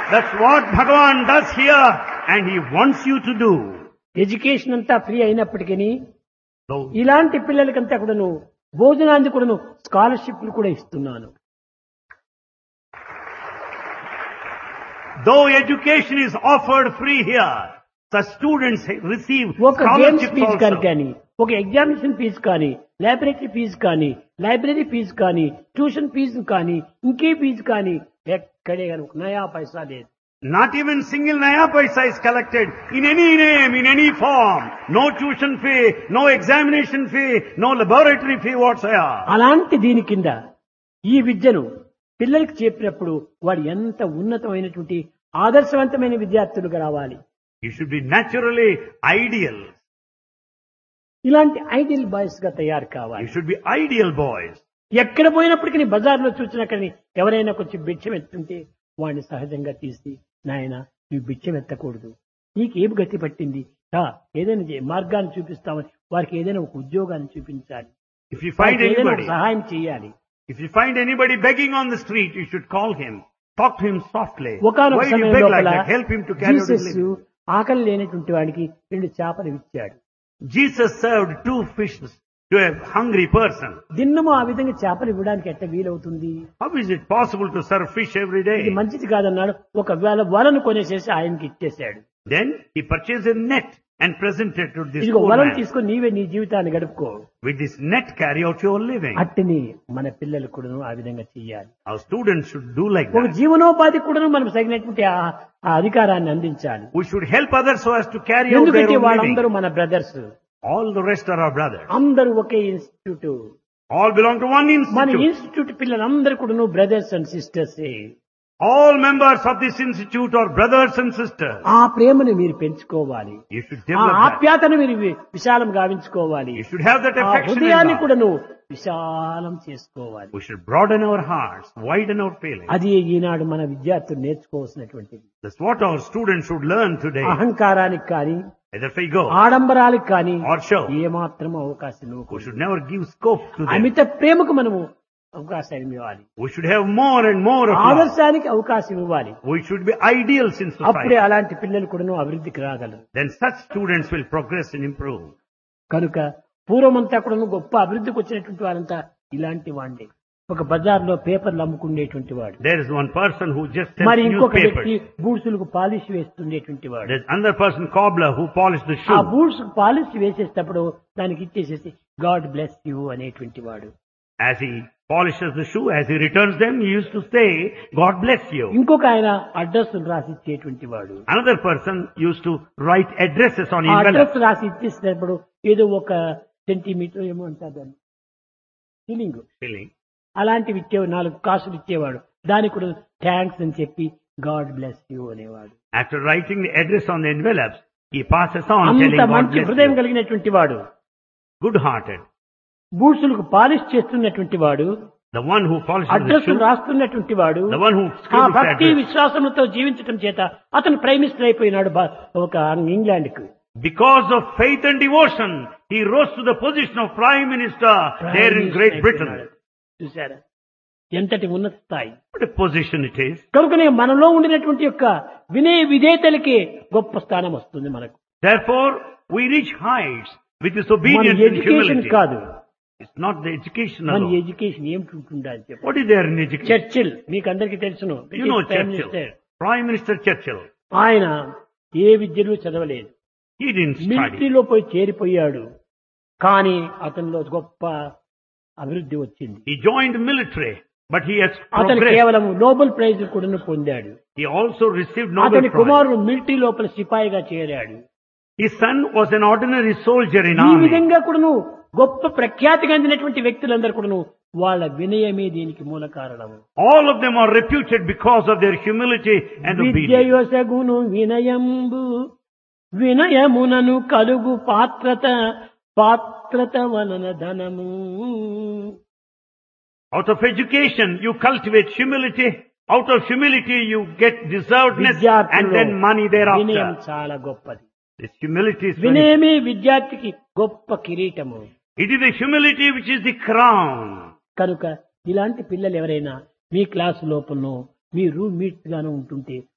That's what Bhagavan does here and he wants you to do. Education అంతా free అయినప్పటికీ Though, ఇలాంటి పిల్లలకంతా కూడాను భోజనానికి కూడాను స్కాలర్షిప్లు కూడా ఇస్తున్నాను though education is offered free here, the students receive ఒక గేమ్స్ scholarships ఫీజు కానీ also. కానీ ఒక ఎగ్జామినేషన్ ఫీజు కానీ లైబ్రరీ ఫీజు కానీ లైబ్రరీ ఫీజు కానీ ట్యూషన్ ఫీజు కానీ ఇంకే ఫీజు కానీ ఎక్కడే కానీ ఒక నయా పైసా లేదు Not even single naya paisa is collected in any name, in any form. No tuition fee, no examination fee, no laboratory fee whatsoever. అలాంటి దీని కింద ఈ విద్యను పిల్లలకి చెప్పినప్పుడు వాడు ఎంత ఉన్నతమైనటువంటి ఆదర్శవంతమైన విద్యార్థులుగా రావాలి You should be naturally ideal. ఇలాంటి ఐడియల్ బాయ్స్ గా తయారు You కావాలి should be ideal boys. ఎక్కడ పోయినప్పటికీ బజార్లో చూసినా కానీ ఎవరైనా కొంచెం బిచ్చం ఎత్తుంటే వాడిని సహజంగా తీసి నాయన నువ్వు బిచ్చం ఎత్తకూడదు నీకేం గతి పట్టింది రా ఏదైనా చే- మార్గాన్ని చూపిస్తామని వారికి ఏదైనా ఒక ఉద్యోగాన్ని చూపించాలి If you find వారికి ఏదైనా ఒక anybody, సహాయం చేయాలి if you find anybody begging on the street, you should call him. Talk to him softly. ఒకనొక Why do you సమయం beg like లోపల that? Help him to carry out his Jesus living. ఆకలి లేనటువంటి వాడికి రెండు చేపలు ఇచ్చాడు Jesus served two fishes to a hungry person. దిన్నము ఆ విధంగా చేపలు ఇవ్వడానికి ఎట్ట వీలవుతుంది How is it possible to serve fish every ఇది day? మంచిది కాదన్నాడు ఒకవేళ వలను కొనేసేసి ఆయనకి ఇచ్చేశాడు Then he purchased a net and presented to this ఇదిగో poor వలను man. తీసుకొని నీవే నీ జీవితాన్ని గడుపుకో With this net, carry out your living. అట్టిని మన పిల్లలు కూడాను ఆ విధంగా చెయ్యాలి Our students should do like ఒక that. జీవనోపాధి కూడాను మనం తగినటువంటి ఆ- ఆ అధికారాన్ని అందించాలి We should help others so as to carry out their ఎందుకంటే own living. వాళ్ళందరూ మన brothers All the rest are our brothers. అందరూ ఒకే institute All belong to one మన institute. ఇన్స్టిట్యూట్ పిల్లలందరూ కూడాను brothers and sisters All members of this institute are brothers and sisters. ఆ ప్రేమను మీరు పెంచుకోవాలి You should ఆ develop that. ఆప్యాతను మీరు వి- విశాలం గావించుకోవాలి You should have that ఆ affection in హృదయాన్ని love. కూడాను విశాలం చేసుకోవాలి We should broaden our hearts, widen our feelings. అది ఈనాడు మన విద్యార్థులు నేర్చుకోవాల్సినటువంటిది That's what our students should learn today. అహంకారానికి కానీ Either we go ఆడంబరాలకు కానీ or show. ఏమాత్రం అవకాశం We ఇవ్వకూడదు should never give scope to them. అమిత ప్రేమకు మనము అవకాశం ఇవ్వాలి We should have more and more of love. ఆదర్శానికి అవకాశం ఇవ్వాలి We should be ideals in అప్పుడే society. అలాంటి పిల్లలు కూడాను అభివృద్ధికి రాగలరు Then such students will progress and improve. కనుక పూర్వమంతా కూడాను గొప్ప అభివృద్ధికి వచ్చినటువంటి వారంతా ఇలాంటి వాండే ఒక బజార్లో పేపర్లు అమ్ముకునేటువంటి వాడు There is one person who just sells మరి ఇంకొక వ్యక్తి newspapers. బూట్సులకు పాలిష్ వేస్తుండేటువంటి వాడు There's another person, cobbler, who polished the ఆ shoe. బూట్స్ పాలిష్ వేసేటప్పుడు దానికి ఇచ్చేసేసి గాడ్ బ్లెస్ యూ అనేటువంటి వాడు As he polishes the shoe, as he returns them, he used to say, God bless you. ఇంకొక ఆయన address రాసి ఇచ్చేటువంటి వాడు Another person used to write addresses on ఆ envelopes. అడ్రస్ రాసి ఇచ్చేసినప్పుడు ఏదో ఒక సెంటీమీటర్ ఏమో అంటారు దాన్ని ఫీలింగ్ Filling. అలాంటివి ఇచ్చేవాడు నాలుగు కాసులు ఇచ్చేవాడు దానికి కూడా థ్యాంక్స్ అని చెప్పి గాడ్ బ్లెస్ యూ అనేవాడు After writing the address on the envelopes, he passes on అంత telling God మంచి bless హృదయం you. కలిగినటువంటి వాడు Good-hearted. బూట్సులకు పాలిష్ చేస్తున్నటువంటి వాడు The one who polishes the address shoe. రాస్తున్నటువంటి వాడు The one who ఆ scribbles the భక్తి address. విశ్వాసంతో జీవించటం చేత అతను ప్రైమ్ మినిస్టర్ అయిపోయినాడు బా- ఒక ఇంగ్లాండ్ కు Because of faith and devotion, he rose to the position of Prime Minister there in Great Britain. చూసారా ఎంతటి ఉన్నత స్థాయి What a position it is. కనుకనే మనలో ఉండినటువంటి యొక్క వినయ విధేయతలకే గొప్ప స్థానం వస్తుంది మనకు Therefore, we reach heights with this మన obedience and ఎడ్యుకేషన్ humility. కాదు It's not the education మన alone. ఎడ్యుకేషన్ ఏమిటి ఉంటుందా అని చెప్పి What is there in education? Churchill మీకు అందరికీ తెలుసును You know Prime Churchill. Minister. Prime Minister Churchill. ఆయన ఏ విద్యలు చదవలేదు He didn't study. మిలిటరీలో పోయి చేరిపోయాడు కానీ అతనిలో గొప్ప అభివృద్ధి వచ్చింది He joined the military, but he has అతను progressed. కేవలం నోబెల్ ప్రైజ్ కూడా పొందాడు He also received Nobel అతని Prize. కుమారుడు మిలిటరీ లోపల సిపాయిగా చేరాడు His son was an ordinary soldier in ఈ army. విధంగా కూడాను గొప్ప ప్రఖ్యాతి చెందినటువంటి వ్యక్తులందరూ కూడాను వాళ్ళ వినయమే దీనికి మూల కారణం All of them are reputed because of their humility and obedience. విద్యయొసగును వినయంబు వినయమునను కలుగు పాత్రత పాత్రత వలన ధనము Out of education, you cultivate humility. Out of humility, you get deservedness and విద్యార్థుల్లో then money వినయం thereafter. చాలా గొప్పది This humility is very, వినయమే విద్యార్థికి గొప్ప కిరీటము it is the humility which is the crown. కనుక ఇలాంటి పిల్లలు ఎవరైనా మీ క్లాసు లోపలనో మీ రూమ్ మీట్స్ గాను ఉంటుంటే